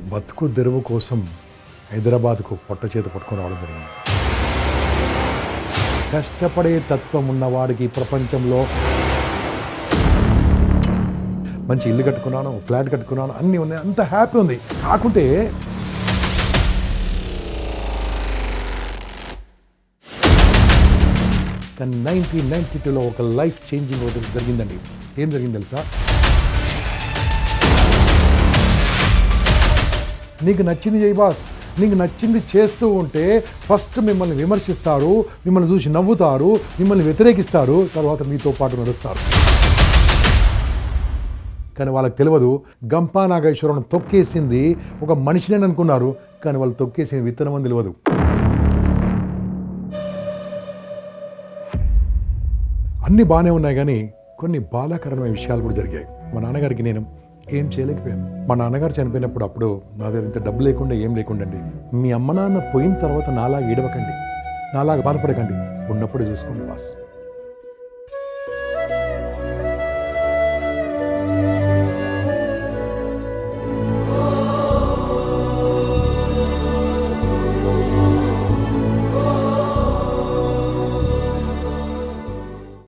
బతుకు తెరువు కోసం హైదరాబాద్కు పొట్ట చేత పట్టుకొని రావడం జరిగింది కష్టపడే తత్వం ఉన్నవాడికి ఈ ప్రపంచంలో మంచి ఇల్లు కట్టుకున్నాను ఫ్లాట్ కట్టుకున్నాను అన్నీ ఉన్నాయి అంత హ్యాపీ ఉంది కాకుంటే కానీ నైన్టీన్ నైన్టీ టూలో ఒక లైఫ్ చేంజింగ్ ఒకటి జరిగిందండి ఏం జరిగింది తెలుసా నీకు నచ్చింది చేయి బాస్ నీకు నచ్చింది చేస్తూ ఉంటే ఫస్ట్ మిమ్మల్ని విమర్శిస్తారు మిమ్మల్ని చూసి నవ్వుతారు మిమ్మల్ని వ్యతిరేకిస్తారు తర్వాత మీతో పాటు నడుస్తారు కానీ వాళ్ళకి తెలియదు గంపా నాగేశ్వరం తొక్కేసింది ఒక మనిషిని అనుకున్నారు కానీ వాళ్ళు తొక్కేసింది విత్తనం అని తెలియదు అన్నీ బాగానే ఉన్నాయి కానీ కొన్ని బాధాకరమైన విషయాలు కూడా జరిగాయి మా నాన్నగారికి నేను ఏం చేయలేకపోయాను మా నాన్నగారు చనిపోయినప్పుడు అప్పుడు నా దగ్గర ఇంత డబ్బు లేకుండా ఏం లేకుండండి మీ అమ్మ నాన్న పోయిన తర్వాత నాలాగా ఏడవకండి నాలాగా బాధపడకండి ఉన్నప్పుడు చూసుకోండి బాస్